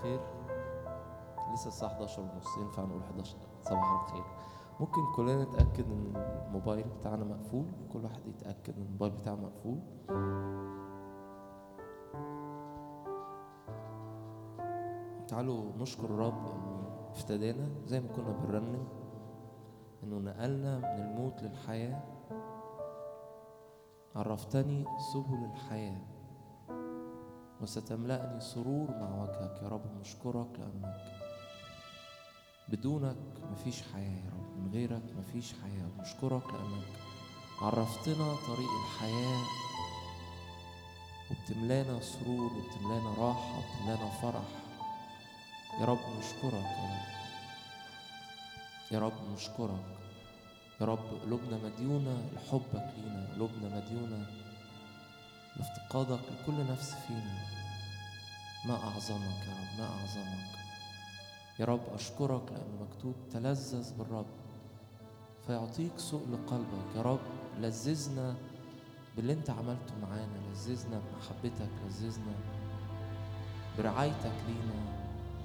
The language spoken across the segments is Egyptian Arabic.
الخير لسه الساعة 11 ونص ينفع نقول 11 صباح الخير ممكن كلنا نتأكد إن الموبايل بتاعنا مقفول كل واحد يتأكد إن الموبايل بتاعه مقفول تعالوا نشكر الرب إنه افتدانا زي ما كنا بنرنم إنه نقلنا من الموت للحياة عرفتني سبل الحياة وستملأني سرور مع وجهك يا رب نشكرك لأنك بدونك مفيش حياة يا رب من غيرك مفيش حياة ونشكرك لأنك عرفتنا طريق الحياة وبتملانا سرور وبتملانا راحة وبتملانا فرح يا رب نشكرك يا رب يا رب نشكرك يا رب قلوبنا مديونة لحبك لينا قلوبنا مديونة لافتقادك لكل نفس فينا ما أعظمك يا رب ما أعظمك يا رب أشكرك لأنه مكتوب تلذذ بالرب فيعطيك سؤل قلبك يا رب لذذنا باللي انت عملته معانا لذذنا بمحبتك لذذنا برعايتك لينا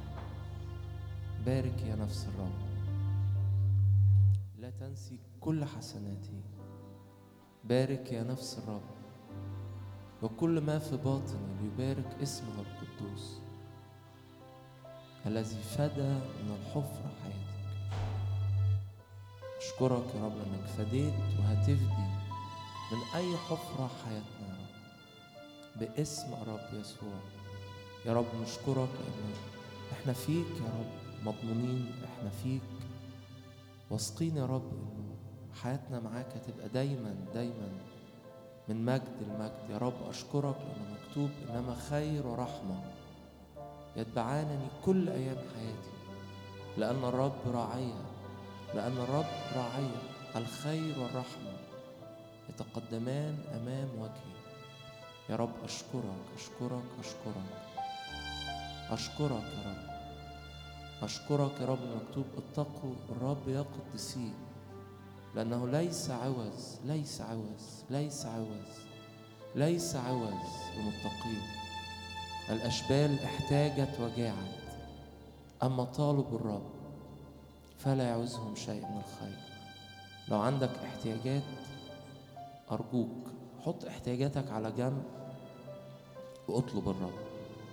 بارك يا نفس الرب لا تنسي كل حسناتي بارك يا نفس الرب وكل ما في باطني ليبارك اسمه القدوس الذي فدى من الحفرة حياتك أشكرك يا رب لأنك فديت وهتفدي من أي حفرة حياتنا يا رب باسم الرب يسوع يا رب نشكرك لأن احنا فيك يا رب مضمونين احنا فيك واثقين يا رب انه حياتنا معاك هتبقى دايما دايما من مجد لمجد يا رب اشكرك لانه مكتوب انما خير ورحمه يتبعانني كل ايام حياتي لان الرب راعية لان الرب راعية الخير والرحمه يتقدمان امام وجهي يا رب اشكرك اشكرك اشكرك اشكرك يا رب أشكرك يا رب مكتوب اتقوا الرب يا قدسين لأنه ليس عوز ليس عوز ليس عوز ليس عوز للمتقين الأشبال احتاجت وجاعت أما طالب الرب فلا يعوزهم شيء من الخير لو عندك احتياجات أرجوك حط احتياجاتك على جنب واطلب الرب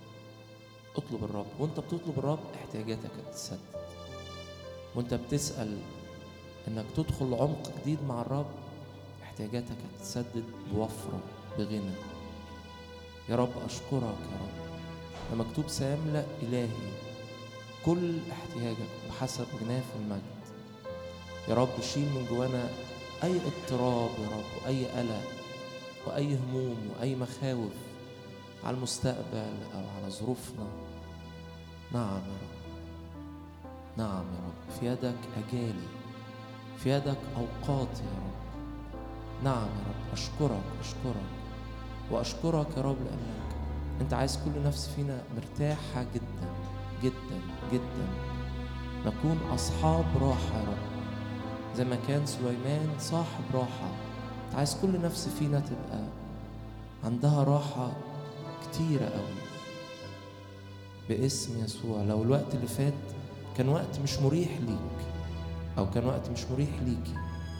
اطلب الرب وانت بتطلب الرب احتياجاتك هتتسدد وانت بتسأل انك تدخل عمق جديد مع الرب احتياجاتك هتتسدد بوفرة بغنى يا رب أشكرك يا رب لما مكتوب سيملأ إلهي كل احتياجك بحسب غناه في المجد يا رب شيل من جوانا أي اضطراب يا رب وأي قلق وأي هموم وأي مخاوف على المستقبل أو على ظروفنا نعم يا رب نعم يا رب في يدك أجالي في يدك أوقاتي يا رب نعم يا رب أشكرك أشكرك وأشكرك يا رب لأنك أنت عايز كل نفس فينا مرتاحة جدا جدا جدا نكون أصحاب راحة يا رب زي ما كان سليمان صاحب راحة أنت عايز كل نفس فينا تبقى عندها راحة كتيرة قوي باسم يسوع لو الوقت اللي فات كان وقت مش مريح ليك أو كان وقت مش مريح ليكي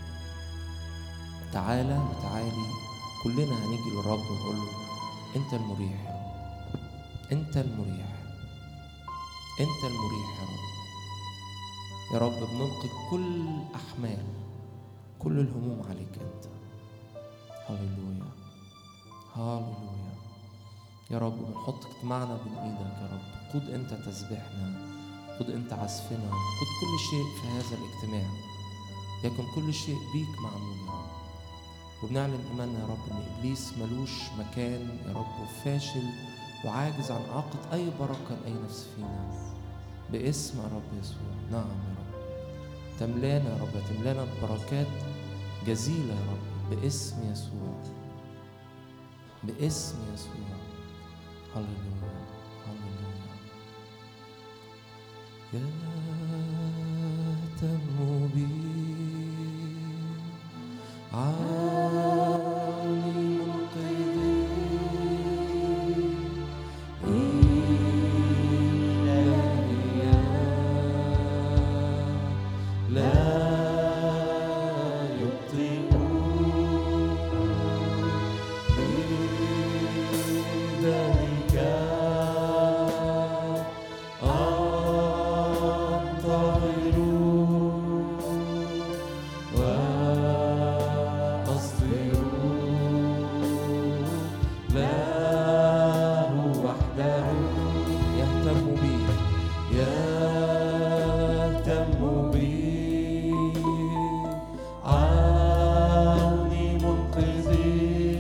تعالى وتعالي كلنا هنيجي للرب ونقول له أنت المريح يا رب أنت المريح أنت المريح يا رب يا رب بنلقي كل أحمال كل الهموم عليك أنت هللويا هللويا يا رب بنحط اجتماعنا بين ايدك يا رب قود انت تسبيحنا قود انت عزفنا قود كل شيء في هذا الاجتماع يكن كل شيء بيك معمول يا رب وبنعلن ايماننا يا رب ان ابليس ملوش مكان يا رب وفاشل وعاجز عن عقد اي بركه لاي نفس فينا باسم يا رب يسوع نعم يا رب تملانا يا رب تملانا ببركات جزيله يا رب باسم يسوع باسم يسوع هللويا هللويا يهتم بي عالم القدير إلى بي يهتم بي عوني منقذي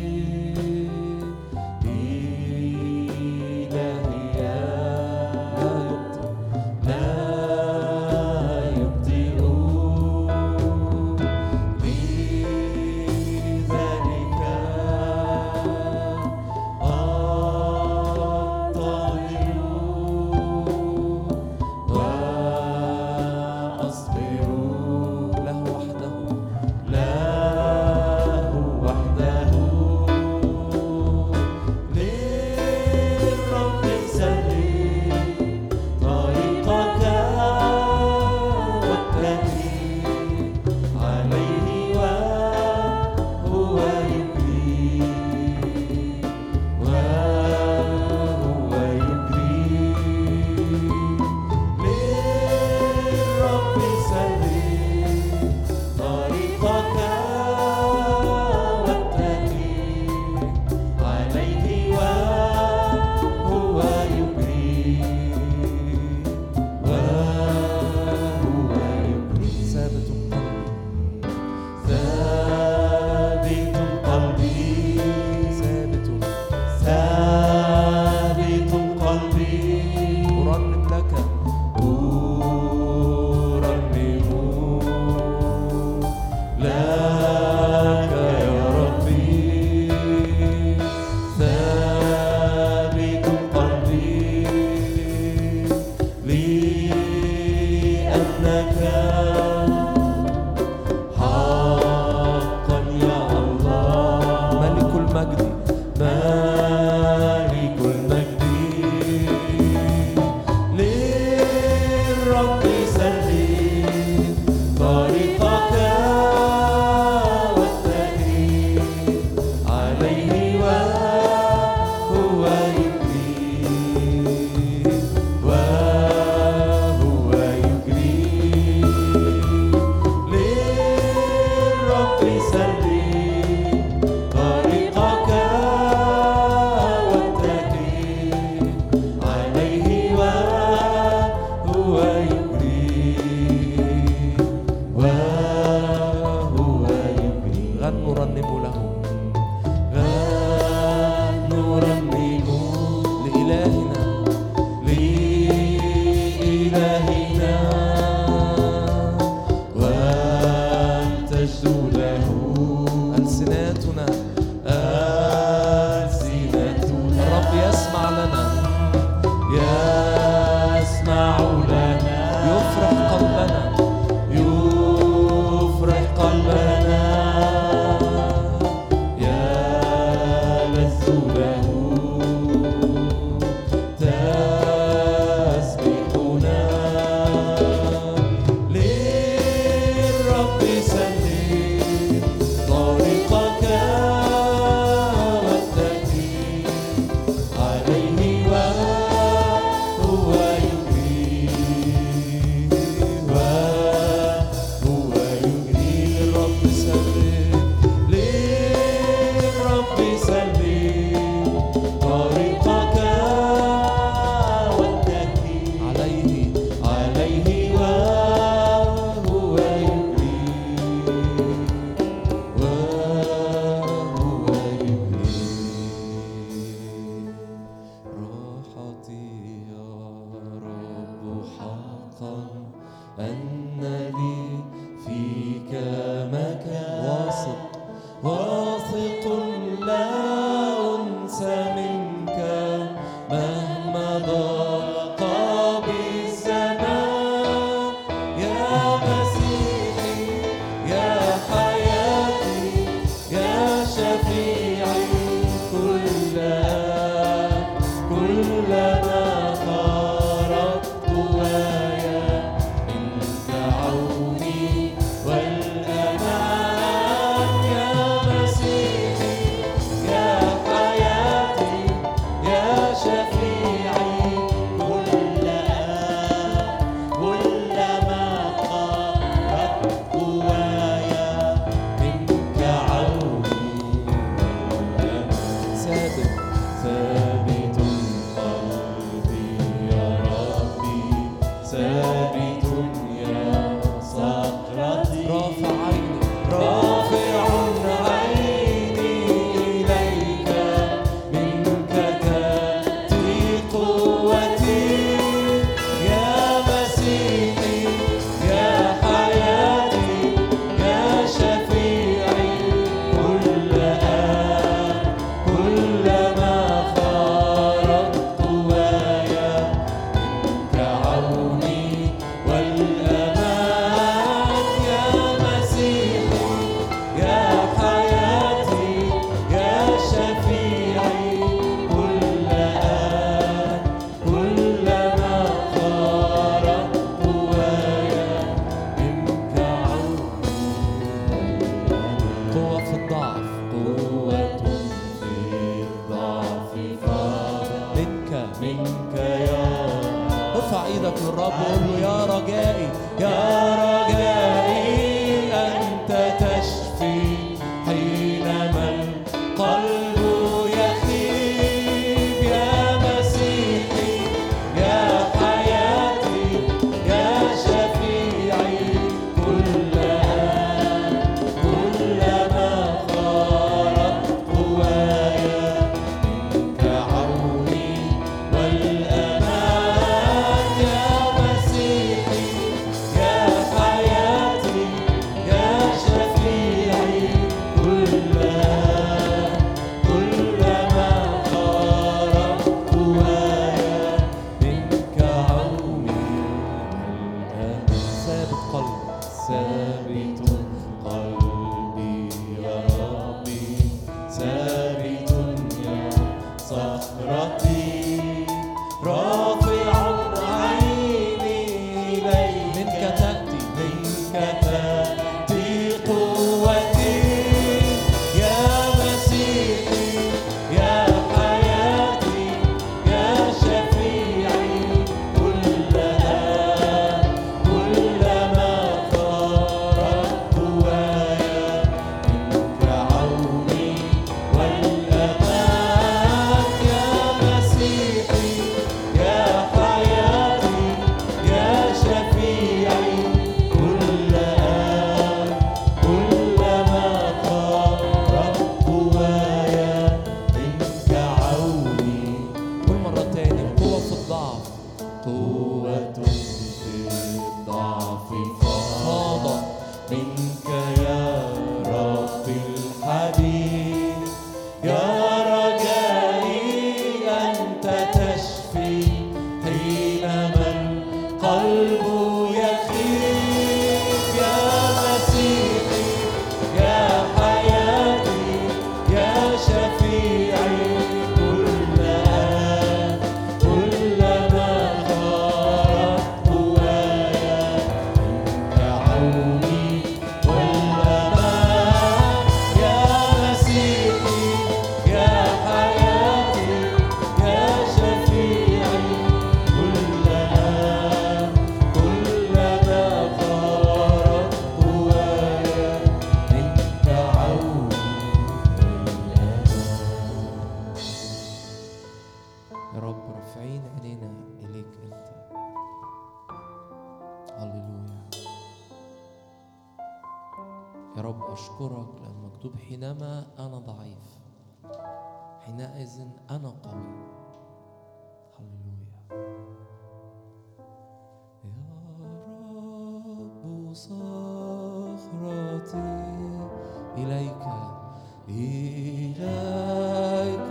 إلهي لا يبطئ لا يبطئ لذلك أنتظر وأصبر له وحده له وحده للرب سلم طريقك واتكل عليه وهو يجري وهو يجري للرب سلم طريقك واتكل عليه وهو يجري وهو يجري ثابت قلبي ثابت قلبي ثابت ثابت قلبي أرنم لك أرنم لك يا ربي ثابت قلبي لأنك حقا يا الله ملك المجد ملك المجد للرب سلم طريقك والتجري عليه وهو يجري وهو يجري للرب سلم طريقك واتكل عليه وهو يجري وهو يجري غنوا رنموا له غنوا رنموا لإلهنا لإلهنا وامتجدوا له ألسنتنا ألسنتنا الرب يسمع لنا يسمع لنا يفرح قلبنا يفرح قلبنا يلذ له تسبحنا للرب سلم طريقك واتكل عليه وهو يجري وهو يجري للرب سلم للرب سلم طريقك واتكل عليه عليه وهو يجري وهو يجري راحتي يا رب حقا أن لي فيك مكان واثق واثق لا أنسى منك مهما ضاق بالزمان يا مسيحي يا حياتي يا شفيعي كلها كلما خرجت ويا منك عوني والأمان يا مسيحي ايدك للرب وقول له يا رجائي يا رجائي انت تشفي حينما القلب يخيب يا مسيحي يا حياتي يا شفيعي كلها كلما خارت قوايا منك عوني والأمان يا مسيحي يا حياتي يا شفيعي كلها كلما خارت قوايا منك عوني والأمان ثابت قلبي ثابت قلبي يا ربي ثابت يا صخرتي رافع عيني إليك منك تأتي منك تأتي قوتي يا مسيحي يا حياتي يا شفيعي كلها كلما خارت قوايا منك عوني والأمان يا مسيحي يا حياتي يا شفيعي كلها كلما خارت قوايا منك عوني قول مرة تاني قوة في الضعف قوة في الضعف فاضت منك يا رب الحبيب يا رجائي أنت تشفي حينما القلب يخيب يا مسيحي يا حياتي يا شفيعي كلها كلما خارت قوايا منك عوني والأمان يا مسيحي يا حياتي يا شفيعي كلها كلما خارت قوايا منك عوني والأمان يا رب رافعين عينينا إليك أنت هللويا يا رب أشكرك لأن مكتوب حينما أنا ضعيف حينئذ أنا قوي هللويا يا رب صخرتي إليك إليك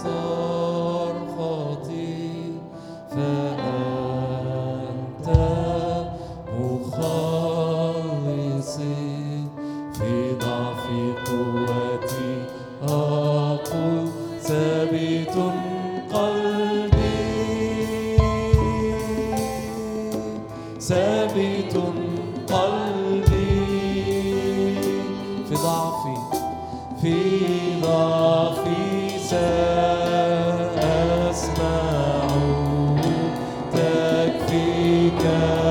صرختي فأنت مخلصي في ضعف قوتي أقول ثابت قلبي ثابت قلبي في ضعفي في ضعفي سأسمع تكفيك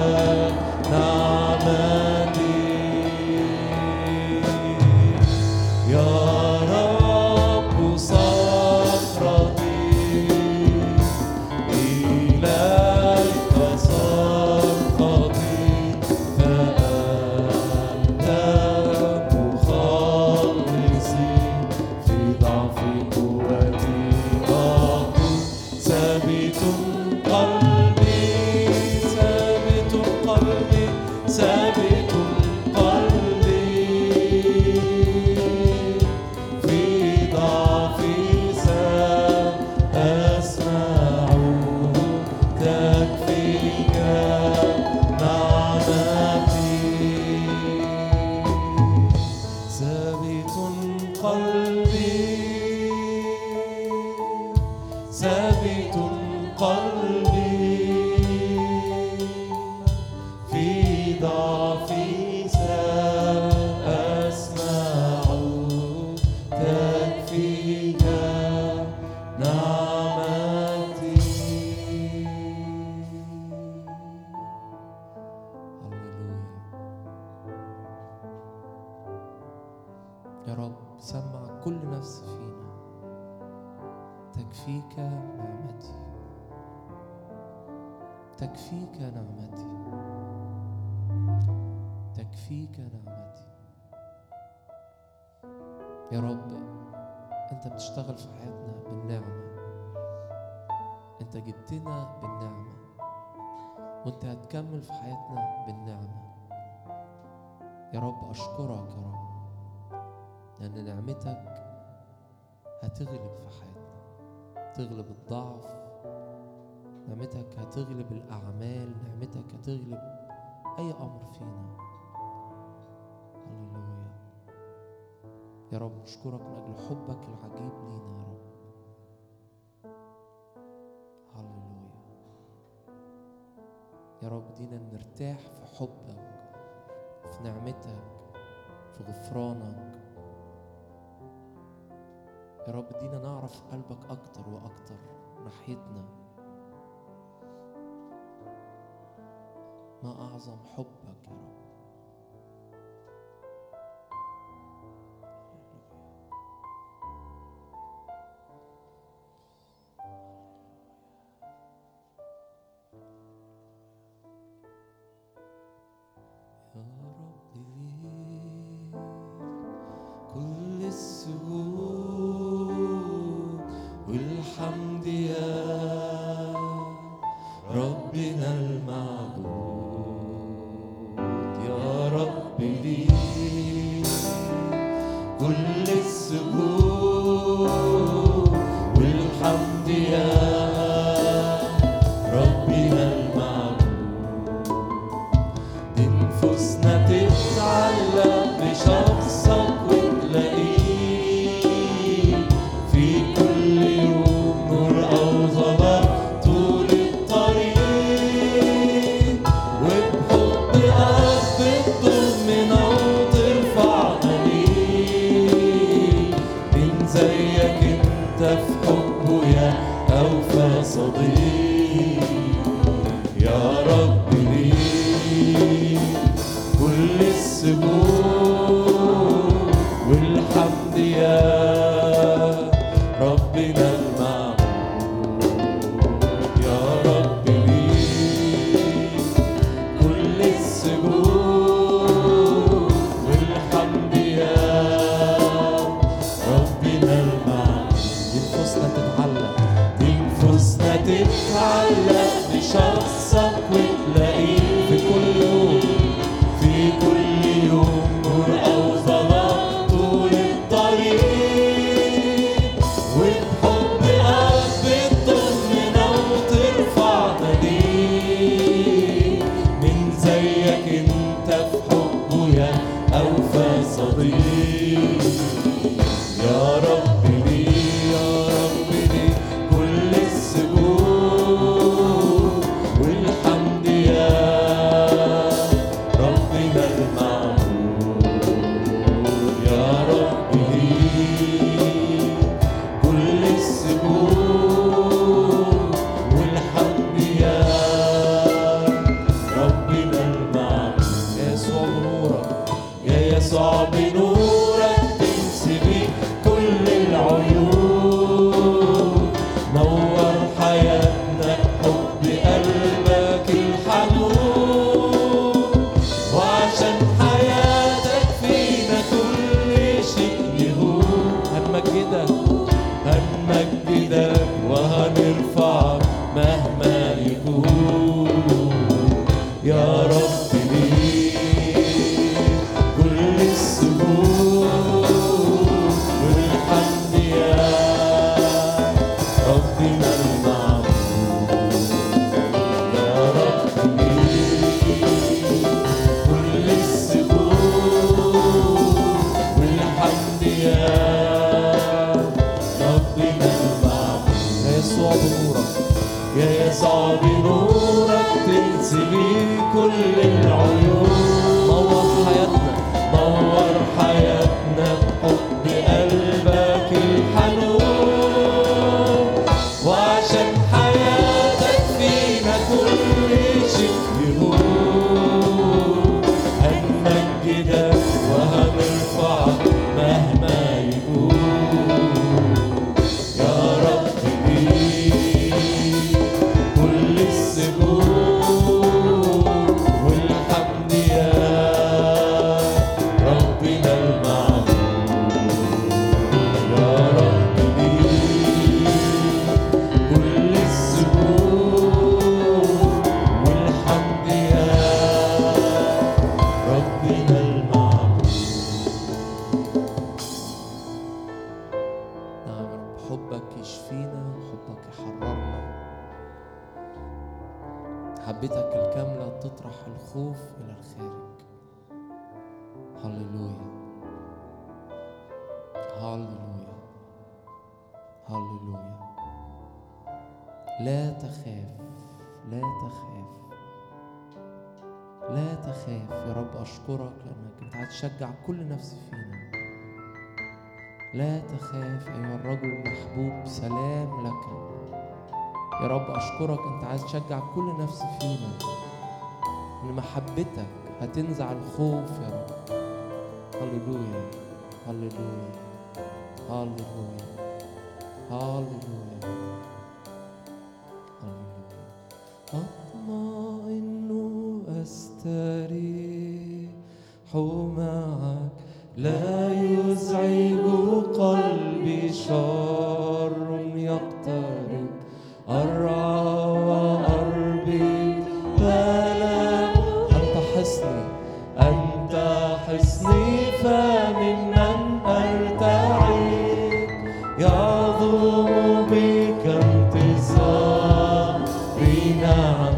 نعمتي يا رب صخرتي إليك صرختي فأنت مخلصي في ضعف قوتي أقول ثابت قلبي ثابت يا رب سمع كل نفس فينا تكفيك نعمتي تكفيك نعمتي تكفيك نعمتي يا رب انت بتشتغل في حياتنا بالنعمه انت جبتنا بالنعمه وانت هتكمل في حياتنا بالنعمه يا رب اشكرك يا رب لان نعمتك هتغلب في حياتنا تغلب الضعف نعمتك هتغلب الاعمال نعمتك هتغلب اي امر فينا هللويا يا رب نشكرك من اجل حبك العجيب لينا يا رب هللويا يا رب دينا نرتاح في حبك في نعمتك في غفرانك يا رب دينا نعرف قلبك أكتر وأكتر ناحيتنا ما أعظم حبك يا رب يا رب ليك كل السجود والحمد يا ربنا المعبود يا رب ليك كل السجود والحمد يا ربنا المعبود نفوسنا تتعلق بشخصك وتلاقيه في كل يوم نور أو ظلام طول الطريق وبحب قلب تضمنا وترفعنا ليه من زيك انت في حبه يا أوفى صديق يا رب ليك كل السجود والحمد يا ربنا المعبود يا رب ليك كل السجود والحمد يا ربنا المعبود دي نفوسنا تتعلق دي نفوسنا تتعلق بشخصك وتلاقيه في كل يوم في كل يوم نور أو ظلام طول الطريق وبحب قلب تضمنا وترفعنا ليه من زيك انت في حبه يا أوفى صديق يا رب لي يا رب لي كل السجود والحمد يا ربنا المعبود يا رب لي كل السجود والحمد يا ربنا المعبود يا يسوع بنورك يا يسوع بنورك تنسبي كل العيون نور حياتنا حب قلبك الحنون وعشان حياتك فينا كل شيء يهون هنمجدك هنمجدك وهنرفعك مهما يكون يا رب ليك كل السجود والحمد يا ربنا المعبود يا رب ليك كل السجود والحمد يا ربنا المعبود يا يسوع بنورك يا يسوع بنورك تنسبي كل محبتك الكاملة تطرح الخوف إلى الخارج هللويا هللويا هللويا لا تخاف لا تخاف لا تخاف يا رب أشكرك لأنك أنت هتشجع كل نفس فينا لا تخاف أيها الرجل المحبوب سلام لك يا رب أشكرك أنت عايز تشجع كل نفس فينا إن محبتك هتنزع الخوف يا رب هللويا هللويا هللويا هللويا هللويا أطمئن أستريح معك لا يزعج قلبي شر يقترب أرعى وأربي فلا أنت حصني أنت حصني فممن أرتعد يعظم بك انتصاري نعم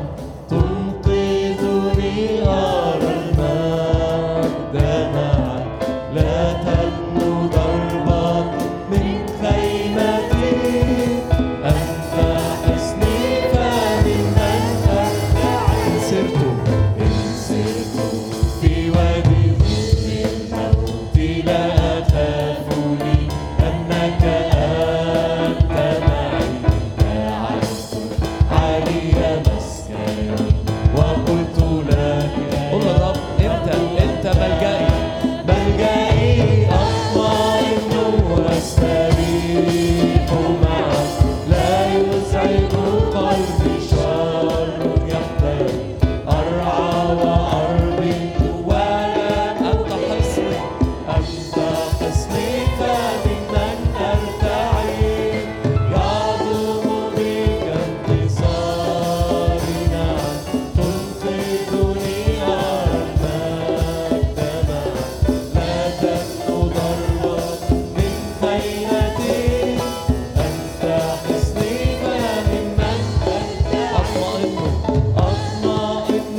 تنقذني أرى المجد معك لا تدنو ضربة من خيمتي أنت حصني فممن أرتعد سرت إن سرت في وادي ظل الموت لا أخافني أنك أنت معي جعلت علي مسكني وقلت لك قل الرب أنت أنت ملجئي ملجئي أطمئن وأستريح معك لا يزعج قلبي شر يقترب أرعى وأربي ولا أنت حصني أنت حصني فممن أرتعي يعظم بك انتصاري نعم تنقذني أرى المجد معك لا تدنو ضربة من خيمتي أنت حصني فممن أطمئن أطمئن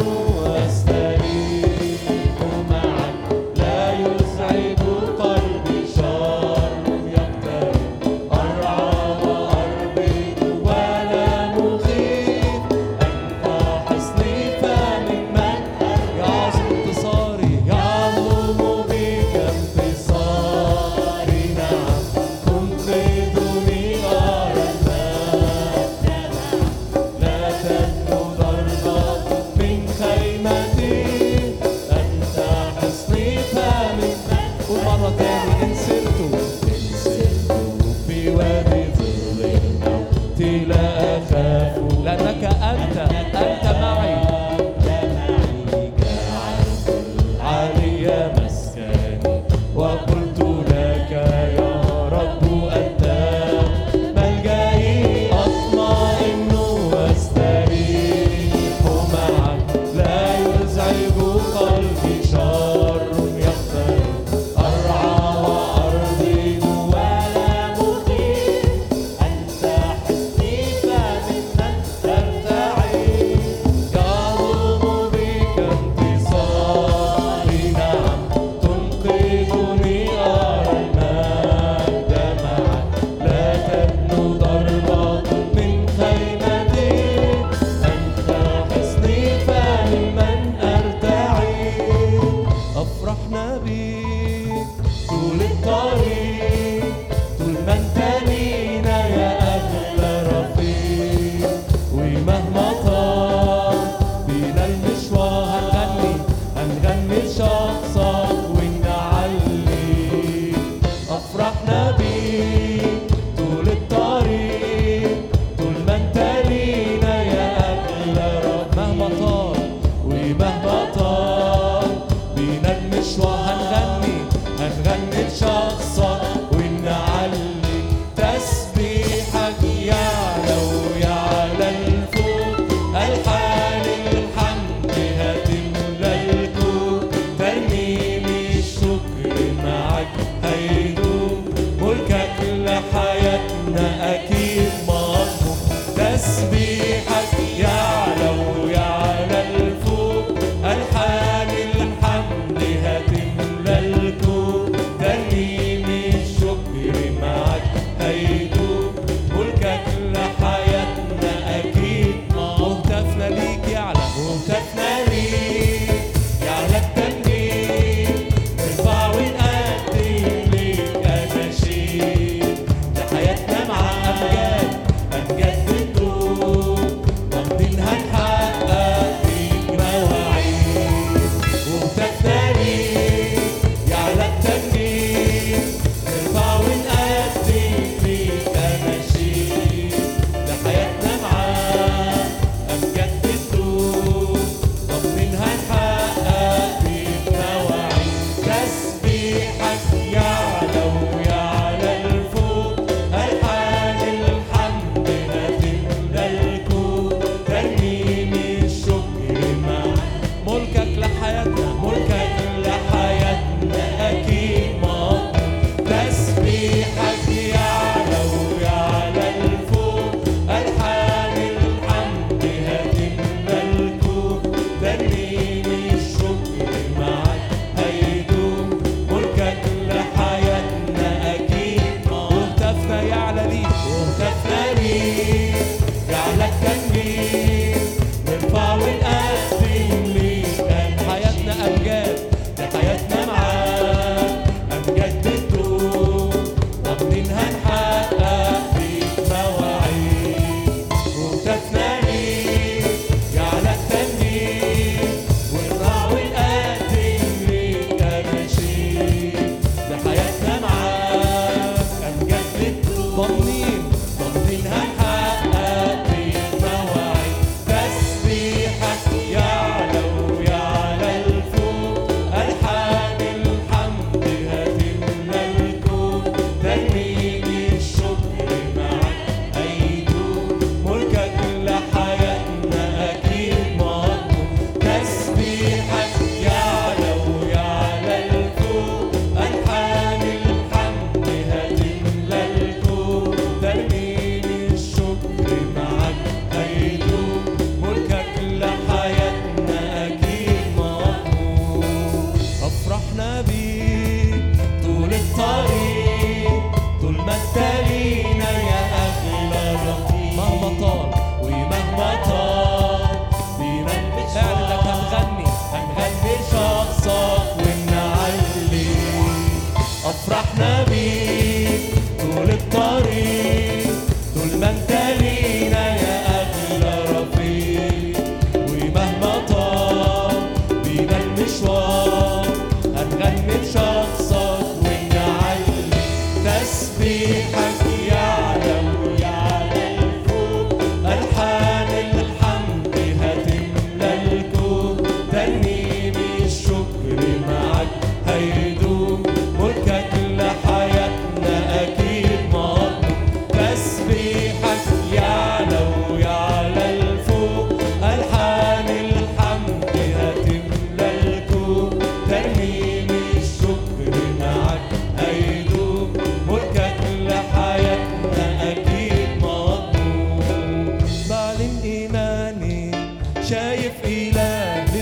وأستريح معك لا يزعج قلبي شر يقترب أرعى وأربد ولا مخيف أنت حصني فممن يعظم انتصاري يعظم بك انتصاري نعم تنقذني أرى المجد لا تدنو ضربة من خيمتي أنت حصني فمن قل مرة تاني إن سرت إن سرت في وادي ظل الموت لا أخاف لأنك أنت أنت معي جعلت العلي مسكني وقلت لك يا رب أنت ملجئي أطمئن واستريح معك لا يزعج قلبي شر يقترب أرعى وأرضي ولا مخيف أنت حصني فممن أرتعي يعظم بك انتصاري نعم تنقذني أرى المجد معك لا تدنو ضربة من خيمتي أنت حصني فممن أرتعي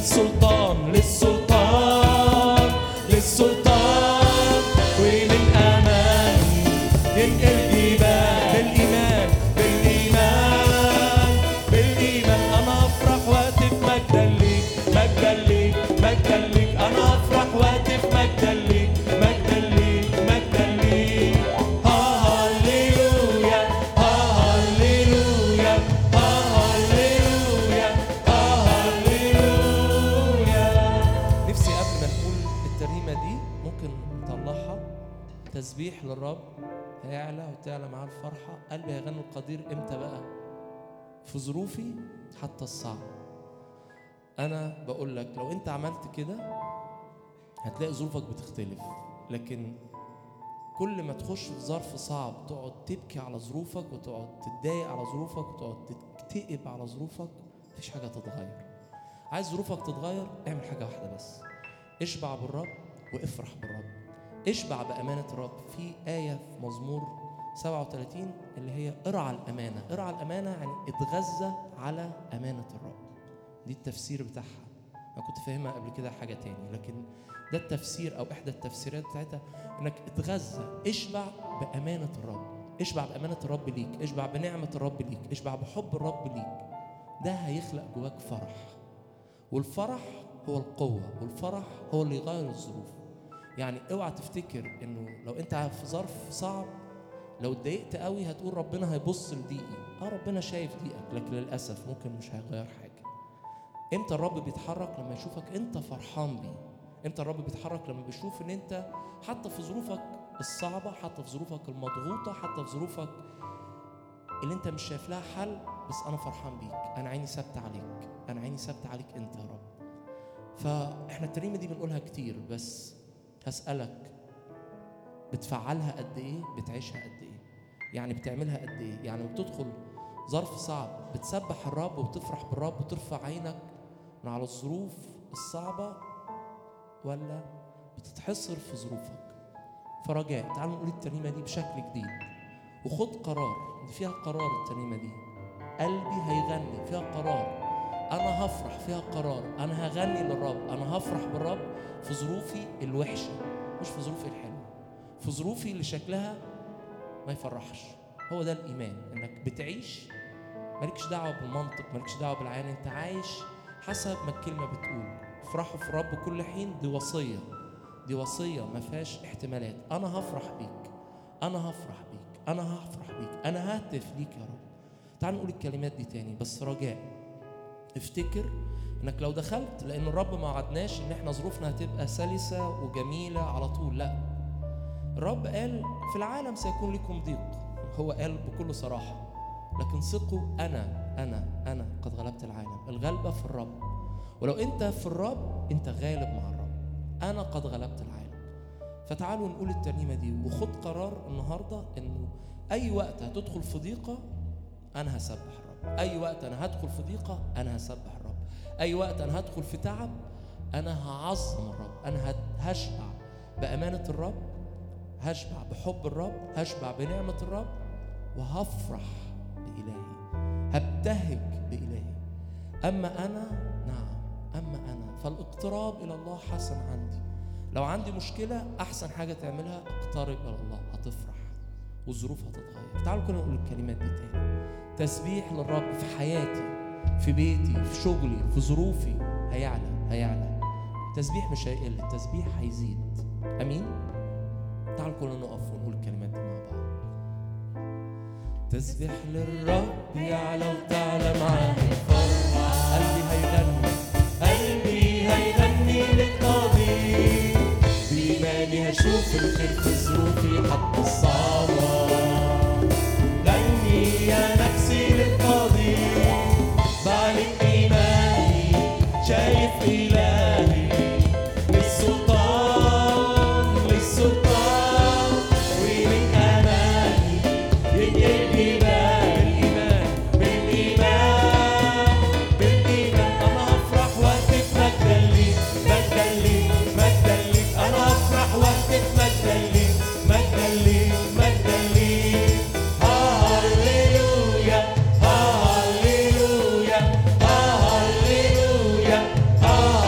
للسلطان للسلطان للسلطان ومن أمامي ينقل جبال بالإيمان بالإيمان بالإيمان أنا أفرح وأهتف مجدا ليك مجدا ليك مجدا ليك أنا أفرح وأهتف مجدا ليك مجدا ليك مجدا ليك هاليلويا هاليلويا هاليلويا هاليلويا نفسي قبل ما نقول الترنيمة دي ممكن نطلعها تسبيح للرب هيعلى وتعلى معاه الفرحة قلبي هيغني القدير امتى بقى في ظروفي حتى الصعب أنا بقول لك لو أنت عملت كده هتلاقي ظروفك بتختلف لكن كل ما تخش في ظرف صعب تقعد تبكي على ظروفك وتقعد تتضايق على ظروفك وتقعد تكتئب على ظروفك مفيش حاجة تتغير عايز ظروفك تتغير اعمل حاجة واحدة بس اشبع بالرب وافرح بالرب اشبع بأمانة الرب في آية في مزمور 37 اللي هي ارعى الأمانة ارعى الأمانة يعني اتغذى على أمانة الرب دي التفسير بتاعها أنا كنت فاهمها قبل كده حاجة تاني لكن ده التفسير أو إحدى التفسيرات بتاعتها إنك اتغذى اشبع بأمانة الرب اشبع بأمانة الرب ليك اشبع بنعمة الرب ليك اشبع بحب الرب ليك ده هيخلق جواك فرح والفرح هو القوة والفرح هو اللي يغير الظروف يعني اوعى تفتكر انه لو انت في ظرف صعب لو اتضايقت قوي هتقول ربنا هيبص لضيقي اه ربنا شايف ضيقك لكن للاسف ممكن مش هيغير حاجه امتى الرب بيتحرك لما يشوفك انت فرحان بيه امتى الرب بيتحرك لما بيشوف ان انت حتى في ظروفك الصعبه حتى في ظروفك المضغوطه حتى في ظروفك اللي انت مش شايف لها حل بس انا فرحان بيك انا عيني ثابته عليك انا عيني ثابته عليك انت يا رب فاحنا الترنيمه دي بنقولها كتير بس هسالك بتفعلها قد ايه بتعيشها قد ايه يعني بتعملها قد ايه يعني بتدخل ظرف صعب بتسبح الرب وتفرح بالرب وترفع عينك من على الظروف الصعبه ولا بتتحصر في ظروفك فرجاء تعالوا نقول الترنيمه دي بشكل جديد وخد قرار دي فيها قرار الترنيمه دي قلبي هيغني فيها قرار انا هفرح فيها قرار انا هغني للرب انا هفرح بالرب في ظروفي الوحشه مش في ظروفي الحلوه في ظروفي اللي شكلها ما يفرحش هو ده الايمان انك بتعيش مالكش دعوه بالمنطق مالكش دعوه بالعين انت عايش حسب ما الكلمه بتقول افرحوا في الرب كل حين دي وصيه دي وصيه ما فيهاش احتمالات انا هفرح بيك انا هفرح بيك انا هفرح بيك انا ههتف ليك يا رب تعال نقول الكلمات دي تاني بس رجاء افتكر انك لو دخلت لان الرب ما وعدناش ان احنا ظروفنا هتبقى سلسه وجميله على طول لا الرب قال في العالم سيكون لكم ضيق هو قال بكل صراحه لكن ثقوا انا انا انا قد غلبت العالم الغلبه في الرب ولو انت في الرب انت غالب مع الرب انا قد غلبت العالم فتعالوا نقول الترنيمه دي وخد قرار النهارده انه اي وقت هتدخل في ضيقه انا هسبح الرب اي وقت انا هدخل في ضيقه انا هسبح الرب اي وقت انا هدخل في تعب انا هعظم الرب انا هت- هشبع بامانه الرب هشبع بحب الرب هشبع بنعمه الرب وهفرح بإلهي هبتهج بإلهي أما أنا نعم أما أنا فالاقتراب إلى الله حسن عندي لو عندي مشكلة أحسن حاجة تعملها اقترب إلى الله هتفرح والظروف هتتغير تعالوا كنا نقول الكلمات دي تاني تسبيح للرب في حياتي في بيتي في شغلي في ظروفي هيعلى هيعلى التسبيح مش هيقل التسبيح هيزيد امين تعالوا كلنا نقف ونقول الكلمات دي مع بعض تسبح للرب يعلى وتعلى معاه الفرحة قلبي هيغني قلبي هيغني للقاضي بإيماني هشوف الخير في ظروفي حتى الصعبة غني يا نفسي للقاضي بعلن إيماني شايف إلهي للسلطان للسلطان ومن أماني ينقل جبال بالإيمان بالإيمان بالإيمان أنا أفرح وأهتف مجدا ليك مجدا ليك مجدا ليك أنا أفرح وأهتف مجدا ليك مجدا ليك مجدا ليك هاليلويا هاليلويا هاليلويا هاليلويا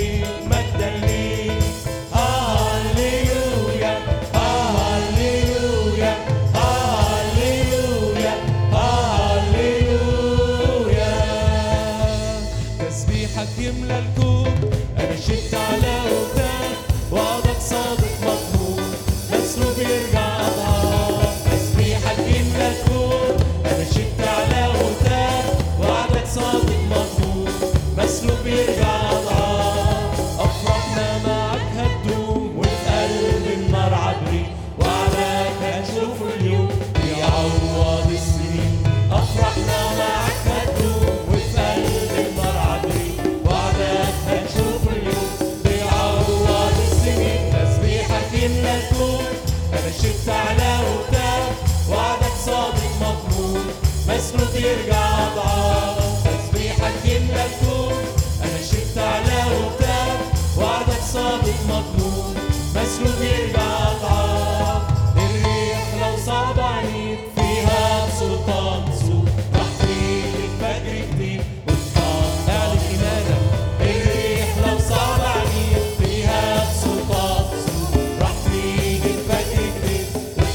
ليك مجدا ليك هاليلويا هاليلويا هاليلويا هاليلويا تسبيحك يملى الكون انا شدت على ودان وعدك صادق مضمون مسلوب يرجع اضعاف تسبيحك يملى الكون انا شدت على ودان وعدك صادق مضمون مسلوب يرجع اضعاف افرحنا معك هتدوم وفي قلب النار عبري وعلاك هنشوف اليوم بيعوض السنين افرحنا معك هتدوم وفي قلب النار عبري وعلاك هنشوف اليوم بيعوض السنين تسبيحك يملى الكون انا شفت على وبتاع وعدك صادق مضمون مسلوب يرجع اضعاف تسبيحك يملى الكون انا شفت على وبتاع وعدك صادق مضمون مسلوب يرجع اضعاف الريح لو صعب عليك فيها سلطان سوق راح تيجي فجر جديد وتقام اعلن ايمانك الريح لو صعب عليك فيها سلطان سوق راح تيجي فجر جديد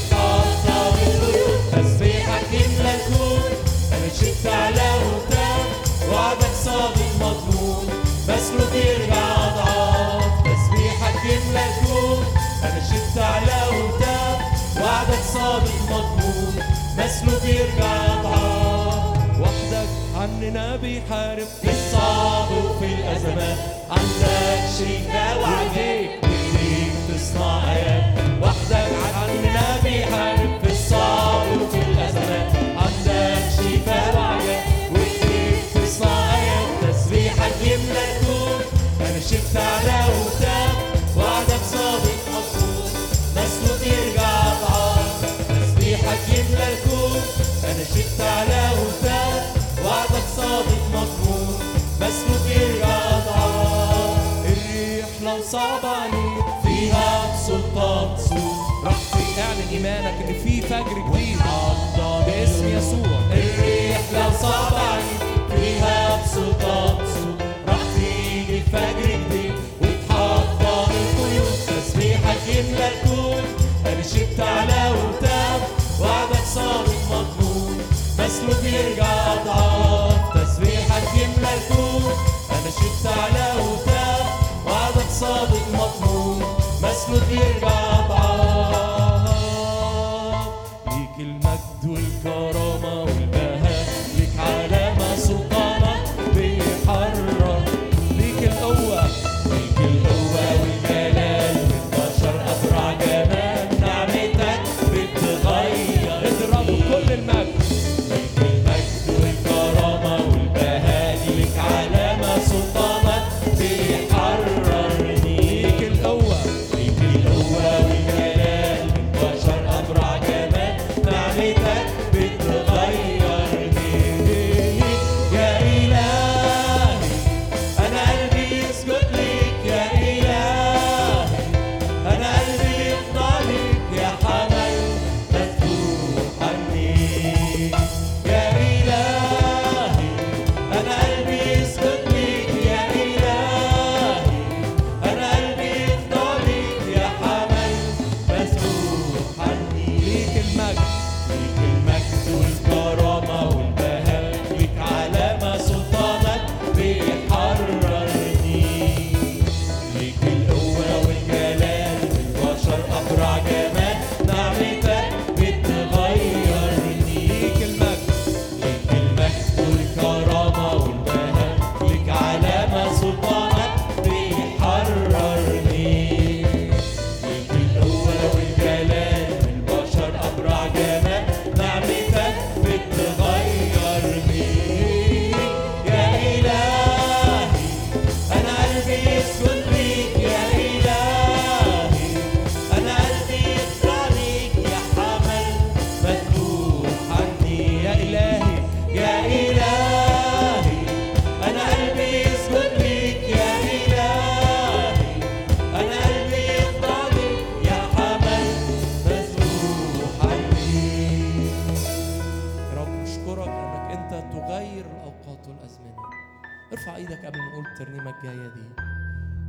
وتقطع القيود تسبيحك يملى الكون انا شفت على وبتاع وعدك صادق مضمون مسلوب يرجع اضعاف تسبيحك يملى الكون انا شفت على وبتاع وعدك صادق مضمون مسلوب يرجع اضعاف وحدك عننا بيحارب في الصعب وفي الازمات عندك شريكة وعديك بايديك تصنع ايات وحدك عننا بيحارب في الصعب وفي الازمات عندك شفاء وعيات وايديك تصنع ايات تسبيحك يملى الكون انا شفت على وبتاع وعدك صادق مظبوط مسلوب يرجع اضعاف تسبيحك يملى الكون انا شفت على وبتاع وعدك صادق مضمون مسلوب يرجع اضعاف الريح لو صعب عليك فيها سلطان سوق راح اعلن ايمانك ان في فجر جديد تحضر باسم يسوع الريح لو صعب عليك فيها بسلطان سوق راح تيجي فجر جديد وتحضر القيود تسبيحك يملى الكون انا شفت على وبتاع وعدك صادق مضمون مسلوب يرجع اضعاف تسبيحك يملى الكون انا شفت على وبتاع وعدك صادق مضمون مسلوب يرجع اضعاف ليك المجد والكرامة والبهاء ليك علامة سلطانك بيحرر ليك القوه ليك القوة والجلال بتبشر أبرع جمال نعمتك بتغير اضرب كل المجد ليك المجد والكرامة والبهاء ليك علامة سلطانك بيحررني ليك القوه ليك القوة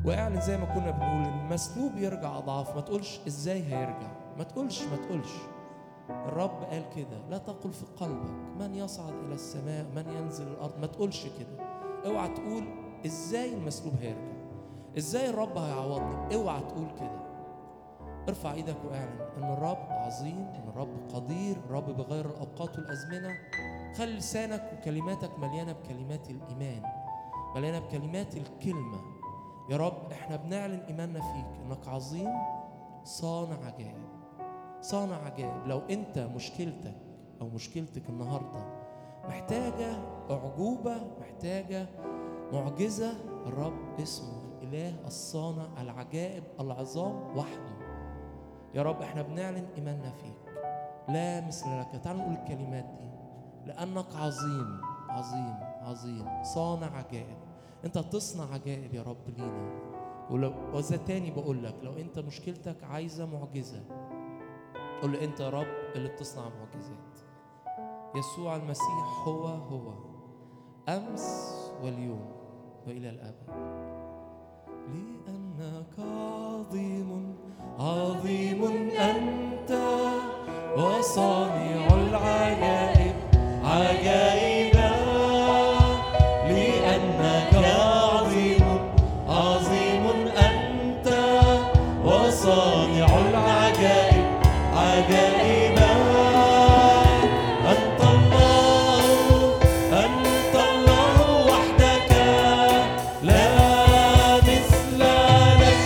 واعلن زي ما كنا بنقول المسلوب يرجع اضعاف ما تقولش ازاي هيرجع ما تقولش ما تقولش الرب قال كده لا تقل في قلبك من يصعد الى السماء من ينزل الارض ما تقولش كده اوعى تقول ازاي المسلوب هيرجع ازاي الرب هيعوضني اوعى تقول كده ارفع ايدك واعلن ان الرب عظيم ان الرب قدير الرب بغير الاوقات والازمنه خلي لسانك وكلماتك مليانه بكلمات الايمان مليانه بكلمات الكلمه يا رب احنا بنعلن ايماننا فيك انك عظيم صانع عجائب صانع عجائب لو انت مشكلتك او مشكلتك النهارده محتاجه اعجوبه محتاجه معجزه الرب اسمه الاله الصانع العجائب العظام وحده يا رب احنا بنعلن ايماننا فيك لا مثل لك تعالوا نقول الكلمات دي لانك عظيم عظيم عظيم صانع عجائب انت تصنع عجائب يا رب لينا ولو وذا تاني بقول لك لو انت مشكلتك عايزه معجزه قول له انت يا رب اللي بتصنع معجزات يسوع المسيح هو هو امس واليوم والى الابد لانك عظيم عظيم انت وصانع العجائب عجائبا لأنك عظيم عظيم أنت وصانع العجائب عجائبا أنت الله أنت الله وحدك لا مثل لك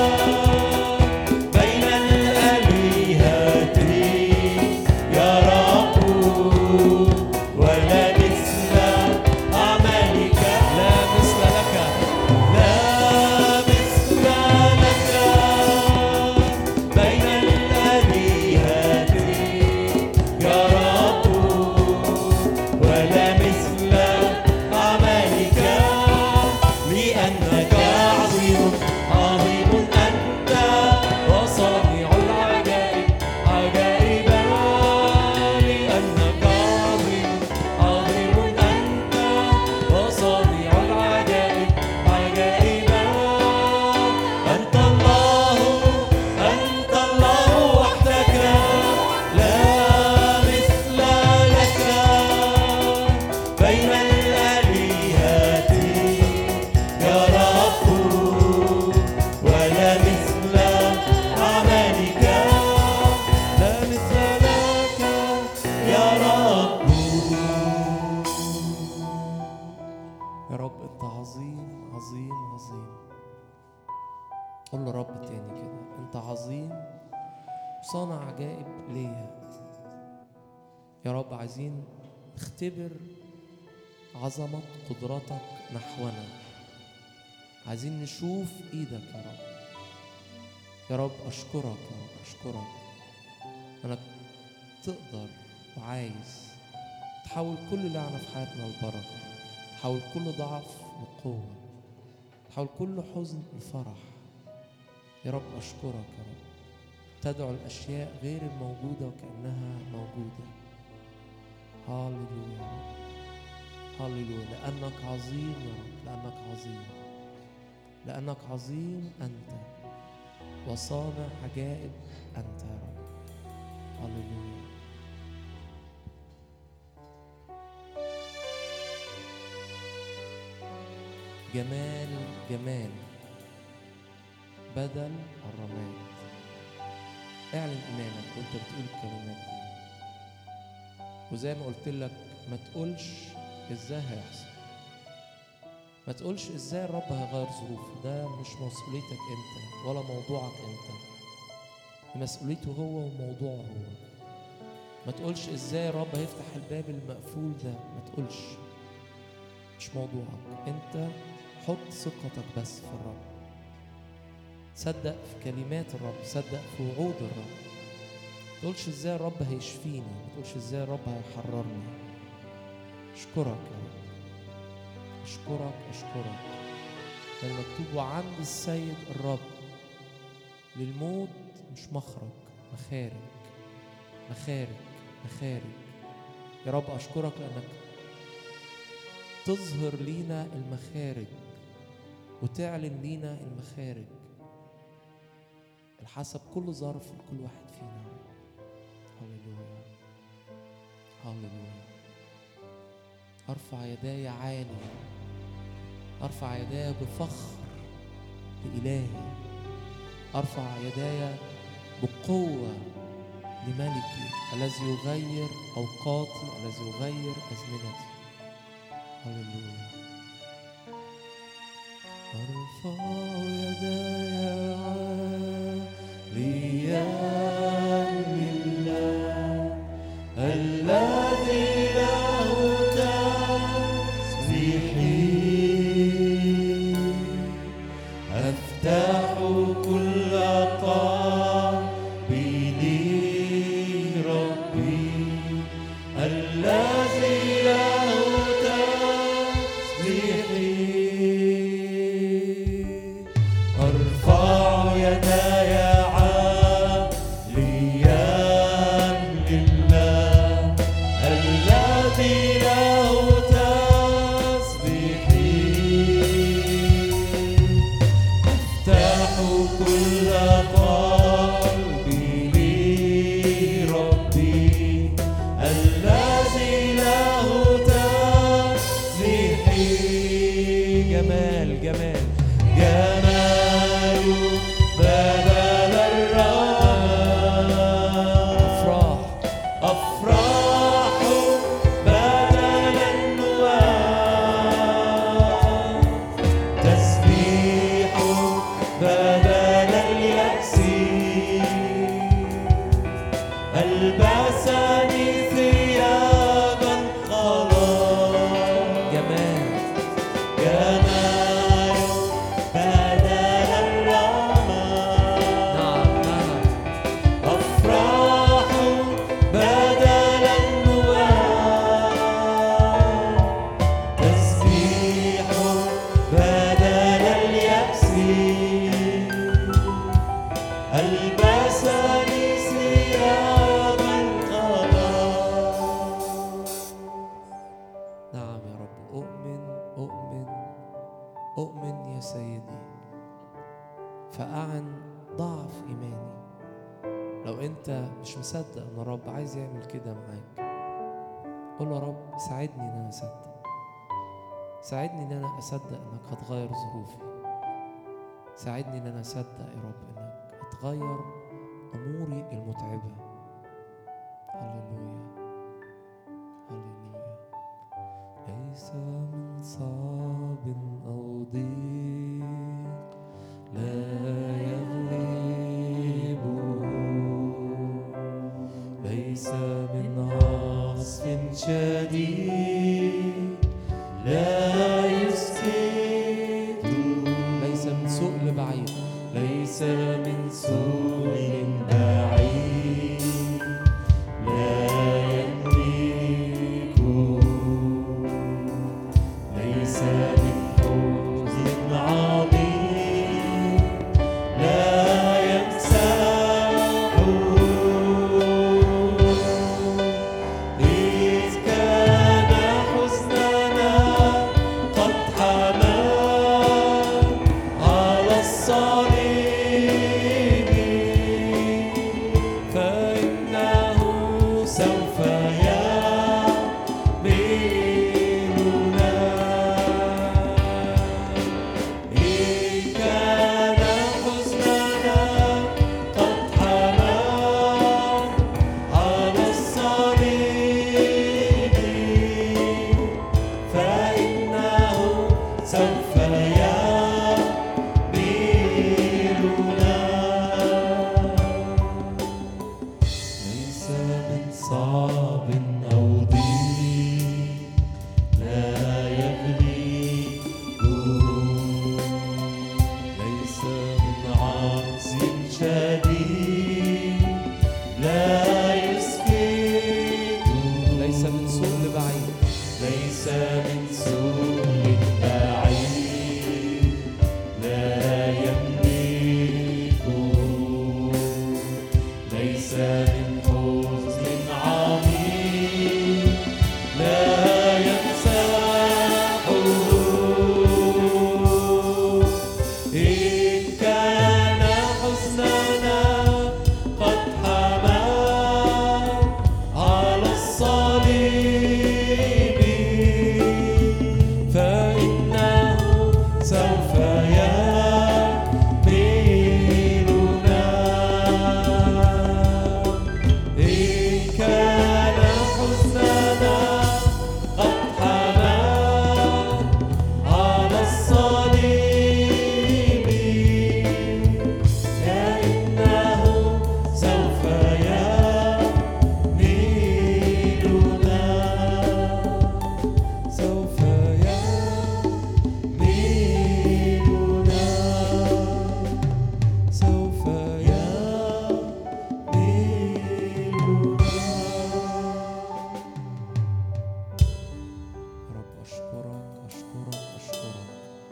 بين الآلهة يا رب ولا مثل أعمالك لا مثل لك لا مثل لك بين الآلهة يا رب ولا مثل أعمالك لأنك عظيم عظيم أنت وصانع العجائب عجائبا لأنك عظيم عظيم أنت وصانع العجائب عجائبا أنت الله أنت الله وحدك لا مثل لك بين الآلهة يا رب ولا مثل أعمالك لا مثل لك يا رب يا رب انت عظيم عظيم عظيم قول له رب تاني كده انت عظيم وصانع عجائب ليا يا رب عايزين نختبر عظمة قدرتك نحونا عايزين نشوف ايدك يا رب يا رب اشكرك يا رب اشكرك انك تقدر وعايز تحول كل لعنة في حياتنا لبركة تحول كل ضعف لقوة تحول كل حزن لفرح يا رب أشكرك يا رب تدعو الأشياء غير الموجودة وكأنها موجودة هاليلويا يا رب هاليلويا لأنك عظيم يا رب لأنك عظيم لأنك عظيم أنت وصانع عجائب أنت يا رب هاليلويا جمال جمال بدل الرماد اعلن ايمانك وانت بتقول الكلمات دي وزي ما قلت لك ما تقولش ازاي هيحصل ما تقولش ازاي الرب هيغير ظروفي ده مش مسؤوليتك انت ولا موضوعك انت دي مسؤوليته هو وموضوعه هو ما تقولش ازاي الرب هيفتح الباب المقفول ده ما تقولش مش موضوعك انت حط ثقتك بس في الرب صدق في كلمات الرب صدق في وعود الرب ما تقولش ازاي الرب هيشفيني ما تقولش ازاي الرب هيحررني اشكرك يا رب اشكرك اشكرك المكتوب وعند السيد الرب للموت مش مخرج مخارج مخارج مخارج يا رب اشكرك لانك تظهر لينا المخارج وتعلن لينا المخارج الحسب كل ظرف لكل واحد فينا هللويا هللويا ارفع يداي عالي ارفع يداي بفخر لالهي ارفع يداي بقوه لملكي الذي يغير اوقاتي الذي يغير ازمنتي هللويا ارفع يداي عاليا لله الذي له تسبيحي أفتح كل قلبي لربي الذي له تسبيحي أرفع يداي عاليا لله الذي له تسبيحي افتح كل قلبي لربي الذي له تسبيحي جمال جمال جمال بدل الرماد افراح أفراح بدل النواه تسبيح بدل اليأس ألبسني ثياب الخلاص جمال جمال بدل الرماد نعم نعم أفراح بدل النواه تسبيح بدل اليأس ألبسني ثياب القضاء نعم يا رب أؤمن أؤمن أؤمن يا سيدي فأعن ضعف إيماني لو أنت مش مصدق إن الرب عايز يعمل كده معاك قول له يا رب ساعدني إن أنا أصدق ساعدني إن أنا أصدق إنك هتغير ظروفي ساعدني إن أنا أصدق يا رب إنك هتغير أموري المتعبة هللويا هللويا ليس من صعب أو ضيق لا يغلبه ليس من عصف شديد لا يسكت ليس من سؤل بعيد ليس من سؤل بعيد لا يملكه ليس من حزن عميق لا يمسحه إذ كان حزننا قد حمى على الصليب فإنه سوف يحملنا إن كان حزننا قد حمى على الصليب فإنه سوف يحملنا كان حزننا قد حمى على الصليب فإنه سوف يحملنا إن كان حزننا قد حمى على الصليب فإنه سوف يحملنا سوف يحملنا سوف يحملنا رب أشكرك أشكرك أشكرك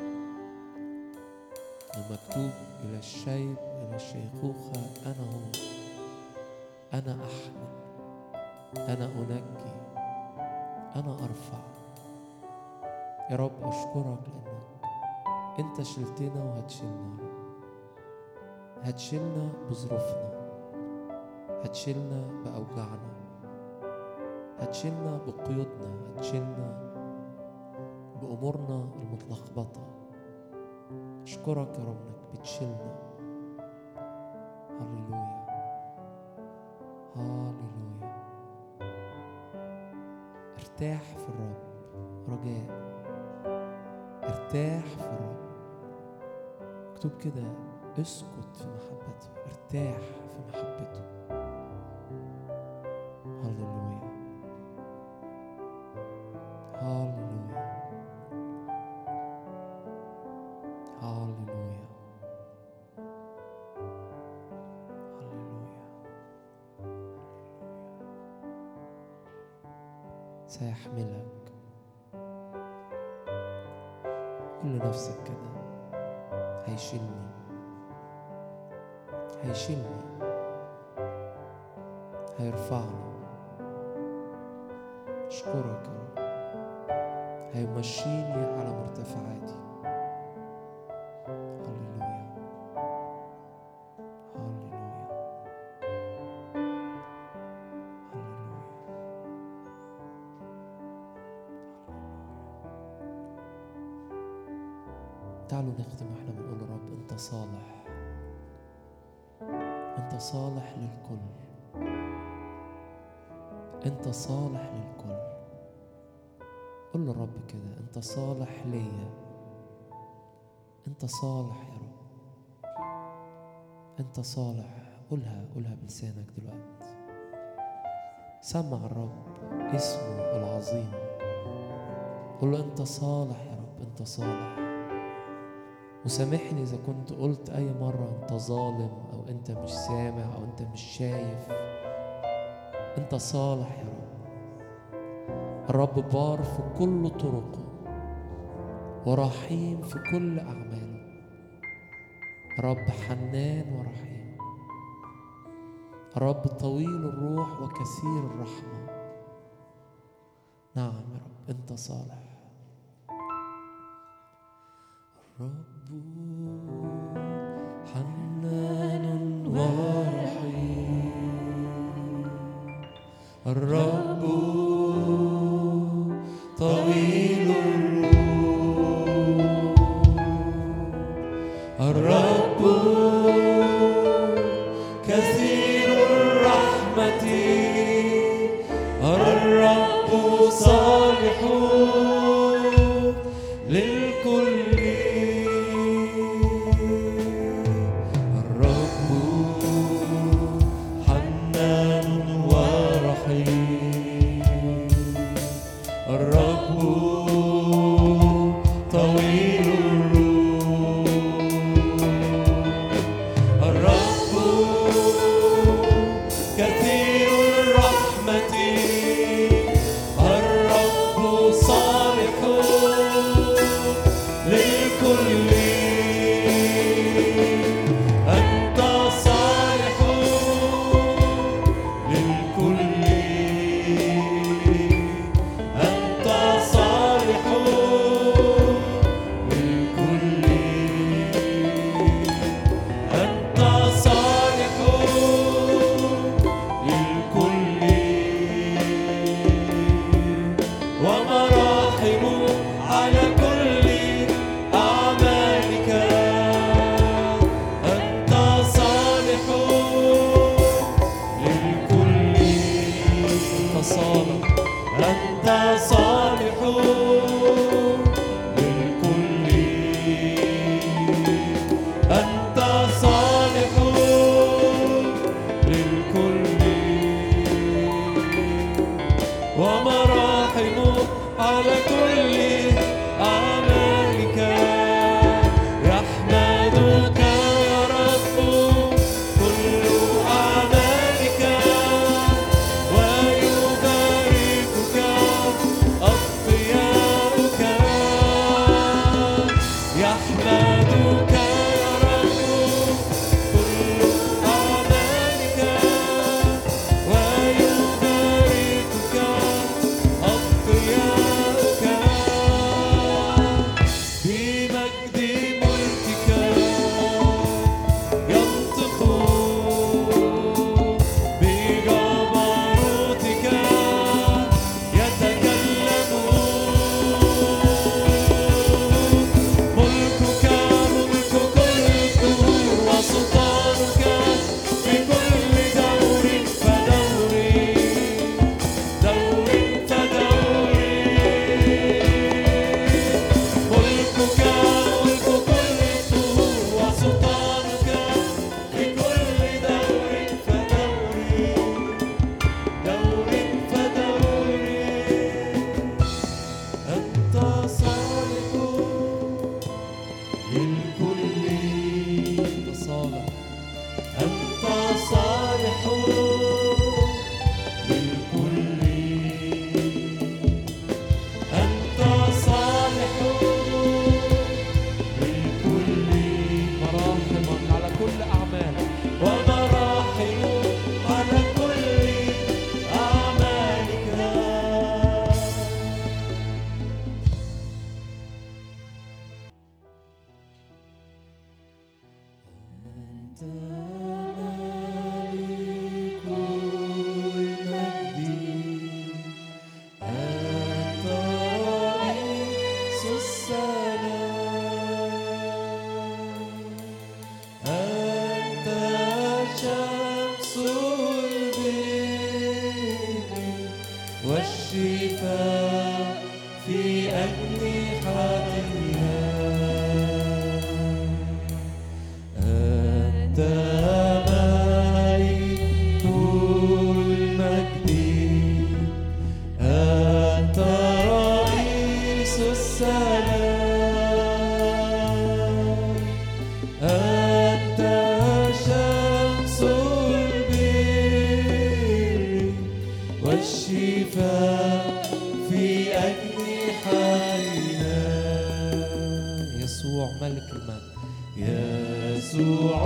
المكتوب إلى الشيب إلى الشيخوخة أنا هو أنا أحمل أنا أنجي أنا أرفع يا رب أشكرك لأنك أنت شلتنا وهتشيلنا يا رب هتشيلنا بظروفنا هتشيلنا بأوجاعنا هتشيلنا بقيودنا هتشيلنا بأمورنا المتلخبطة أشكرك يا رب إنك بتشيلنا هللويا هللويا ارتاح في الرب رجاء ارتاح في الرب مكتوب كده اسكت في محبته ارتاح في محبته هللويا هللويا هللويا هللويا سيحملك قل لنفسك كده هيشيلني هيشيلني هيرفعني اشكرك يا رب هيمشيني على مرتفعاتي هللويا هللويا هللويا تعالوا نختم واحنا بنقول يا رب انت صالح انت صالح للكل انت صالح للكل قول للرب كده انت صالح ليا انت صالح يا رب انت صالح قولها قولها بلسانك دلوقتي سمع الرب اسمه العظيم قول له انت صالح يا رب انت صالح وسامحني اذا كنت قلت اي مره انت ظالم او انت مش سامع او انت مش شايف انت صالح يا رب الرب بار في كل طرقه ورحيم في كل اعماله رب حنان ورحيم رب طويل الروح وكثير الرحمه نعم يا رب انت صالح الرب حنان ورحيم الرب طويل الروح الرب كثير الرحمة الرب صالح للكل الرب حنان ورحيم ملك المجد أنت رئيس السلام أنت شمس البر والشفاء في أجنحتها أنت ملك المجد أنت رئيس السلام أنت شمس البر والشفاء في أجنحتنا يسوع ملك المجد يسوع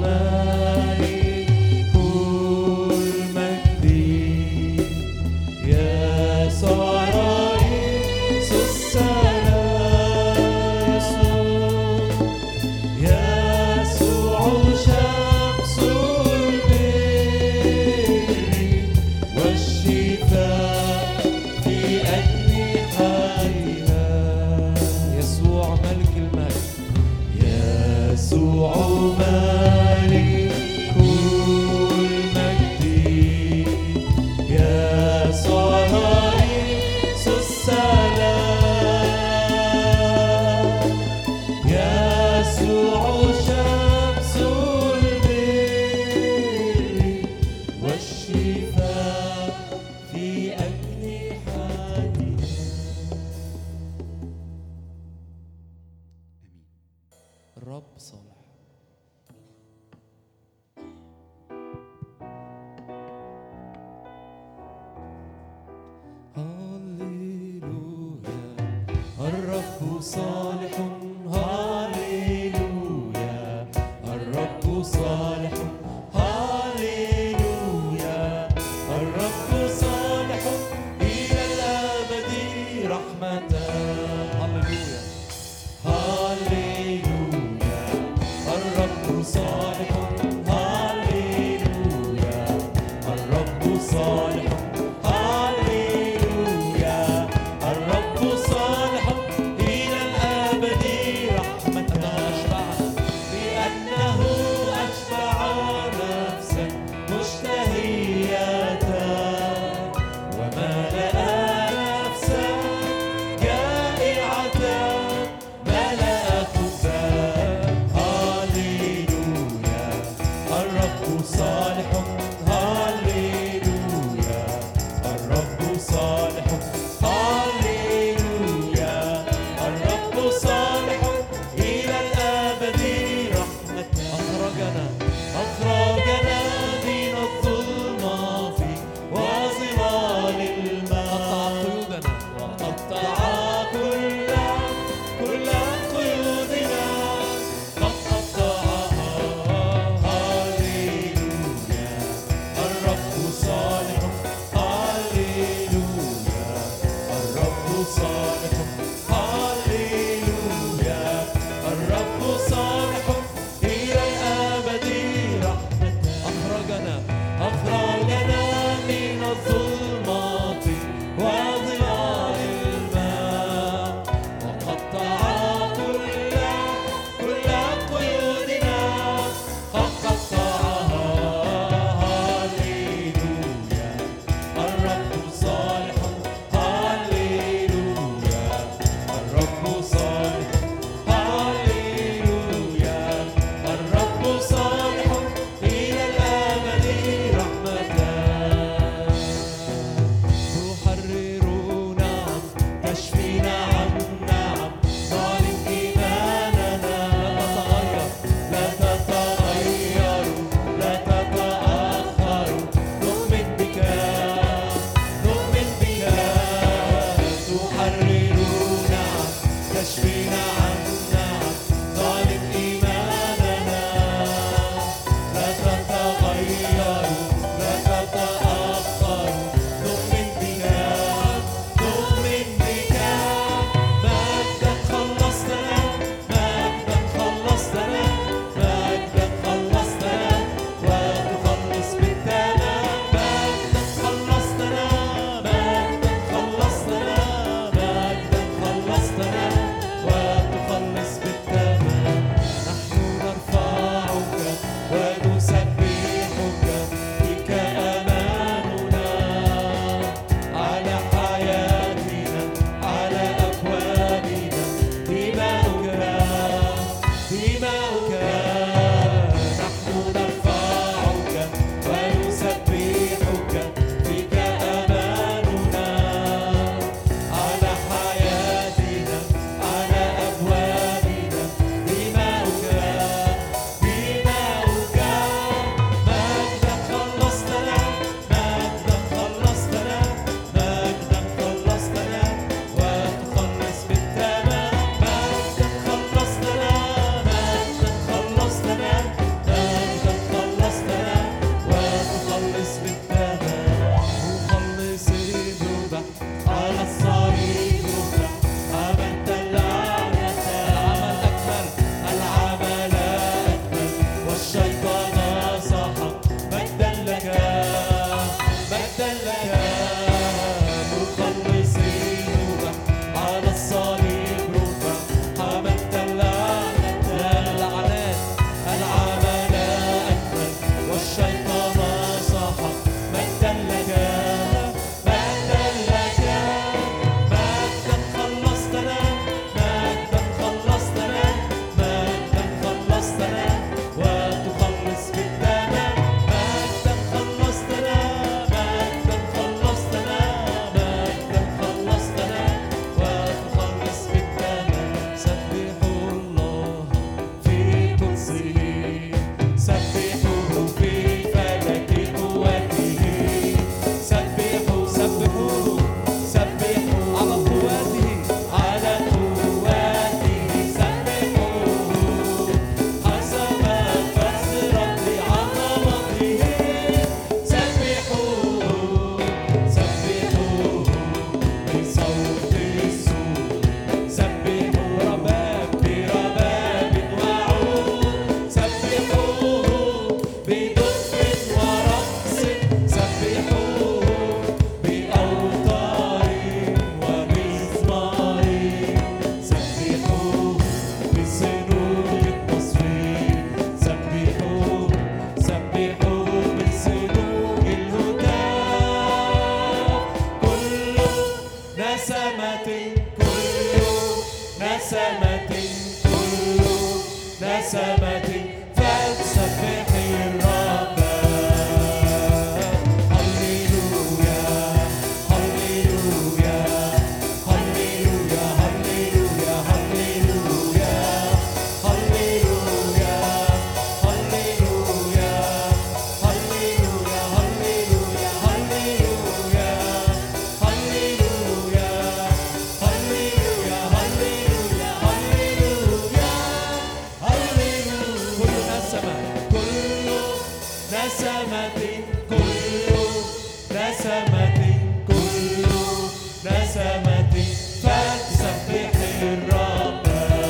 ملك المجد يسوع رئيس السلام يسوع يسوع شمس البر والشفاء في أجنحتها يسوع ملك المجد يسوع ملك المجد يسوع رئيس السلام يسوع شمس البر والشفاء في أجنحتها الرب صالح هللويا الرب صالح هللويا الرب صالح هللويا الرب صالح إلى الأبد رحمة هللويا هللويا الرب صالح هللويا الرب صالح هللويا الرب صالح إلى الأبد رحمة أشبعنا لأنه أشبع نفسا مشتهية وملأ نفسا جائعة ملأ خبزا هللويا نسمة كله نسمة كله نسمة فلسبح الرب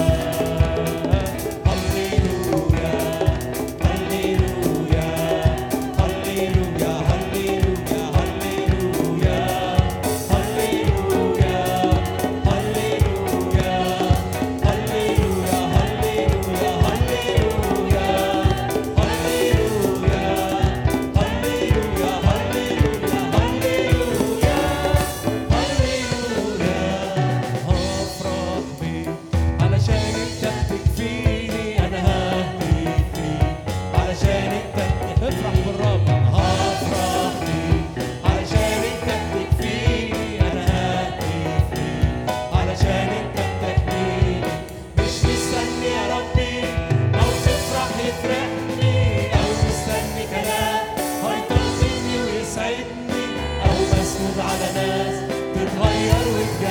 هللويا هللويا هللويا هللويا هللويا هللويا هللويا هللويا هللويا هللويا هللويا هللويا هللويا هللويا هفرح بيك علشان انت بتكفيني انا ههتف بيك علشان انت افرح بالرب هفرح بيك علشان انت بتكفيني انا ههتف بيك علشان انت بتحميني مش مستني يا ربي موقف راح يفرحني او مستني كلام هيطمني ويسعدني او مسنود على ناس تتغير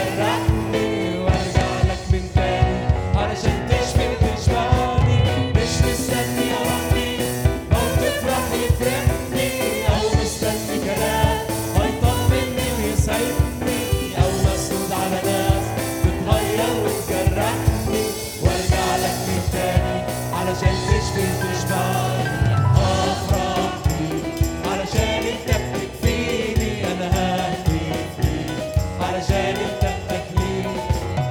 وتجرحني وارجع لك من تاني علشان تشفي وتشبعني مش مستني يا ربي موقف راح يفرحني او مستني كلام هيطمني ويسعدني او مسنود على ناس تتغير وتجرحني وارجع لك من تاني علشان تشفي وتشبعني افرح بيك علشان انت بتكفيني انا ههتف بيك علشان انت بتكفيني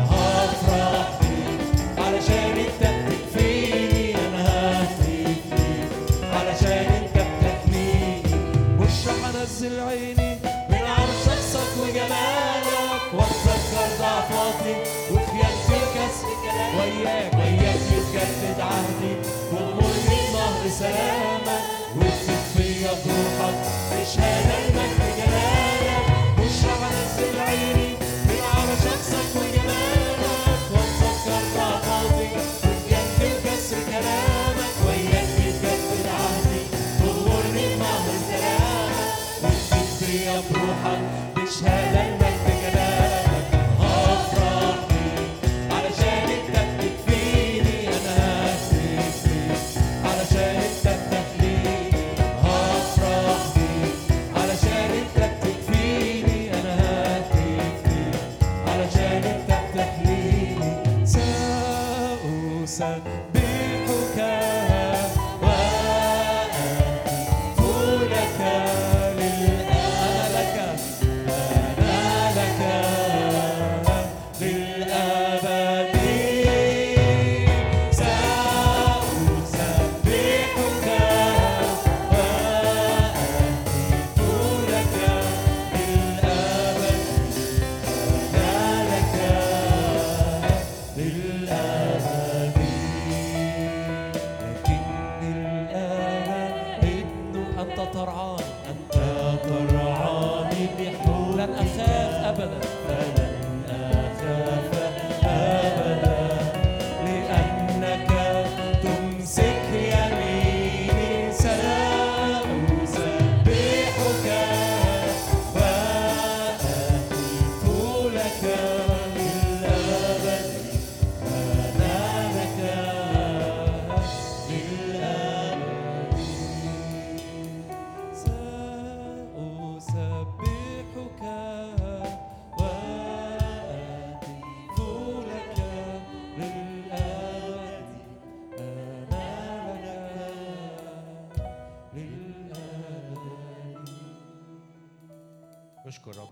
هفرح بيك علشان انت بتكفيني انا ههتف بيك علشان انت بتحميني مش راح انزل عيني من عرش شخصك وجمالك واتذكر ضعفاتي وخيانتي وكسر كلامي وياك وياك يتجدد عهدي وامرني بنهر سلامك واكتب فيا بروحك اشهاد المجد جلالك مش راح انزل عيني من عرش شخصك وجمالك واتذكر ضعفاتي وخيانتي وكسر كلامك وياك يتجدد عهدي وامرني بنهر سلامك واكتب فيا بروحك بشهادة المجد جلالك هفرح بيك علشان انت بتكفيني انا ههتف بيك علشان انت بتحميني هفرح بيك علشان انت بتكفيني انا ههتف بيك علشان انت بتحميني سأسبحك وأهتف لك للأنا لك أنا لك للأبد سأسبحك وأهتف لك للأبد أنا لك للأبد لكن الآن ابن أنت ترعاني أنت ترعاني بحب لن أخاف أبدا فلن أخاف أبدا لأنك تمسك يميني سأسبحك وأهتف لك للأبد أنا لك للأبد سأسبحك وأهتف لك للأبد أنا لك للأبد اشكر رب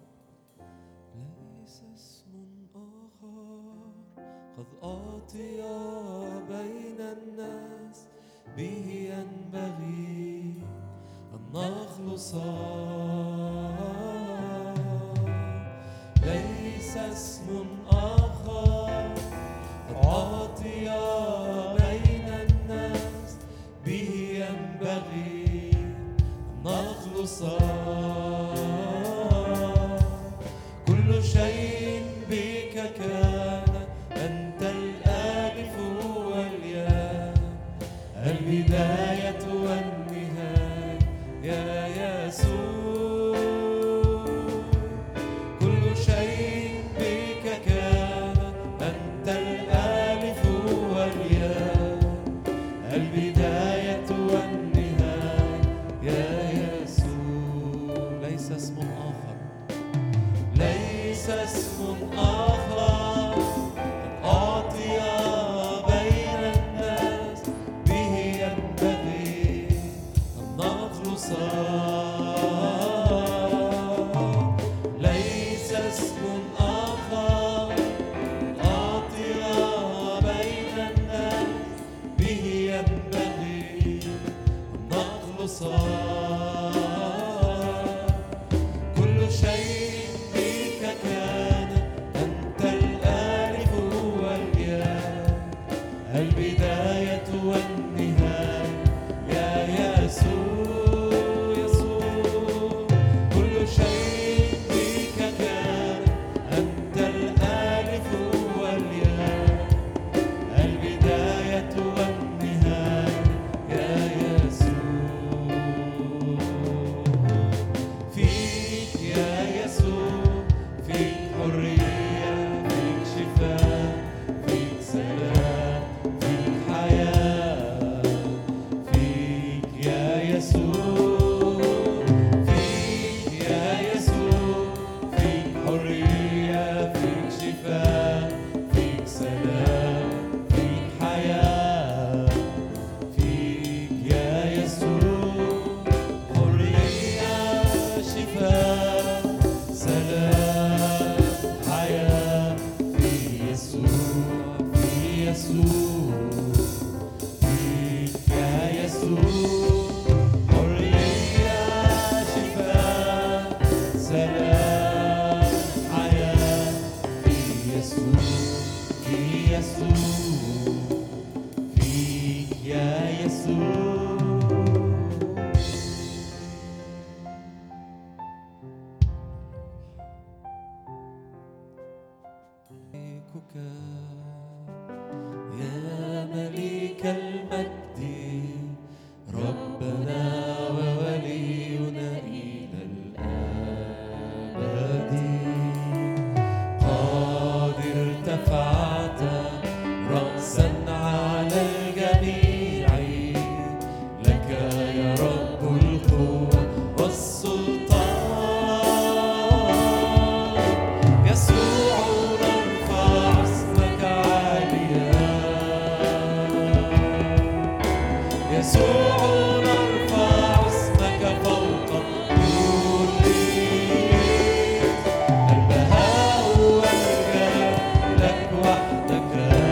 ليس اسم آخر قد أعطي بين الناس به ينبغي أن نخلص ليس اسم آخر قد أعطي بين الناس به ينبغي أن نخلص كل شيء بك كان أنت الألف والياء البداية والنهاية يا يسوع كل شيء بك كان أنت الألف والياء البداية والنهاية صار ليس اسم آخر أعطي بين الناس به ينبغي أن نخلص كل شيء بك كان أنت الألف والياء البداية والنهاية يا يسوع يسوع كل شيء بك كان أنت الألف والياء البداية والنهاية يا يسوع فيك يا يسوع فيك حرية فيك شفاء فيك سلام فيك حياة فيك يا يسوع فيك يا يسوع فيك حرية فيك شفاء فيك سلام فيك حياة فيك يا يسوع حرية شفاء سلام حياة في يسوع في يسوع فيك يا يسوع حرية شفاء سلام حياة في يسوع في يسوع فيك يا يسوع ملكك يا مليك المجد ربنا وولينا إلى الأبد قد ارتفعت رأسا على الجميع لك يا رب القوة والسلطان يسوع نرفع اسمك عاليا يسوع نرفع اسمك فوق كل البهاء والجلال لك وحدك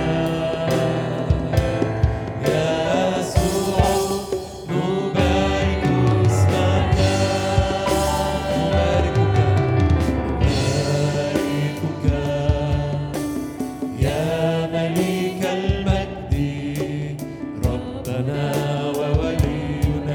يا يسوع نبارك اسمك نباركك نباركك يا مليك المجد ربنا وولينا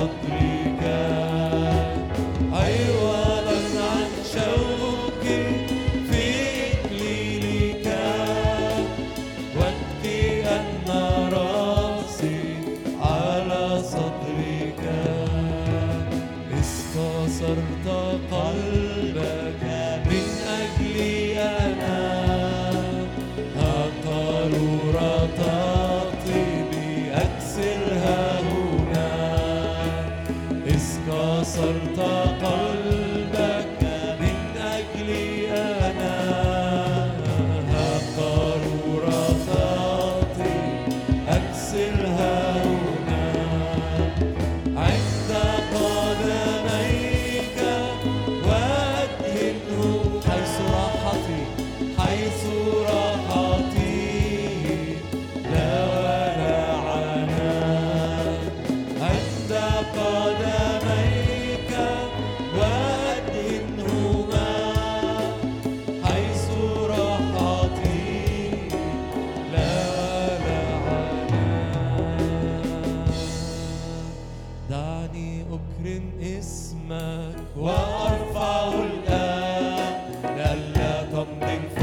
صدرك عوضا عن شوقي في إكليلك وابكي أن راسي على صدرك استأثرت قلبك من أجلي أنا قارورة طيبي أكسرها هنا اسكسرت قلبك من أجلي أنا قارورة طيبي أكسرها هنا عند قدميك وأدهنه حيث راحتي حيث راحتي لا ولا عناء عند قدميك وأدهنهما حيث راحتي لا ولا عناء دعني أكرم اسمك وأرفعه الآن لئلا تمضي